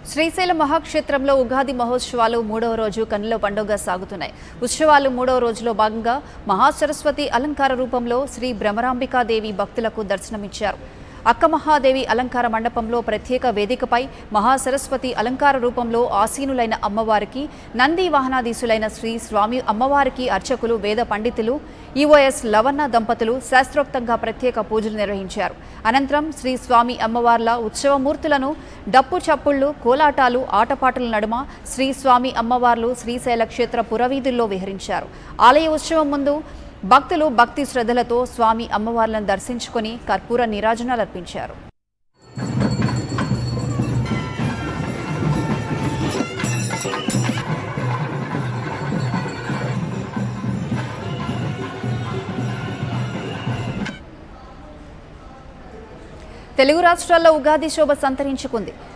శ్రీశైలం మహాక్షేత్రంలో ఉగాది మహోత్సవాలు మూడవ రోజు కన్నుల పండుగ సాగుతున్నాయి ఉత్సవాలు మూడవ రోజులో భాగంగా మహాసరస్వతి అలంకార రూపంలో శ్రీ భ్రమరాంబికాదేవి భక్తులకు దర్శనమిచ్చారు అక్క మహాదేవి అలంకార మండపంలో ప్రత్యేక వేదికపై మహాసరస్వతి అలంకార రూపంలో ఆసీనులైన అమ్మవారికి నంది వాహనాధీశులైన శ్రీ స్వామి అమ్మవారికి అర్చకులు వేద పండితులు ఈఓఎస్ లవన్న దంపతులు శాస్త్రోక్తంగా ప్రత్యేక పూజలు నిర్వహించారు అనంతరం శ్రీ స్వామి అమ్మవార్ల ఉత్సవమూర్తులను డప్పు చప్పుళ్లు కోలాటాలు ఆటపాటల నడుమ శ్రీ స్వామి అమ్మవార్లు శ్రీశైల క్షేత్ర పురవీధుల్లో విహరించారు ఆలయ ఉత్సవం ముందు భక్తులు భక్తి శ్రద్ధలతో స్వామి అమ్మవార్లను దర్శించుకొని కర్పూర నీరాజనాలర్పించారు తెలుగు రాష్ట్రాల్లో ఉగాది శోభ సంతరించుకుంది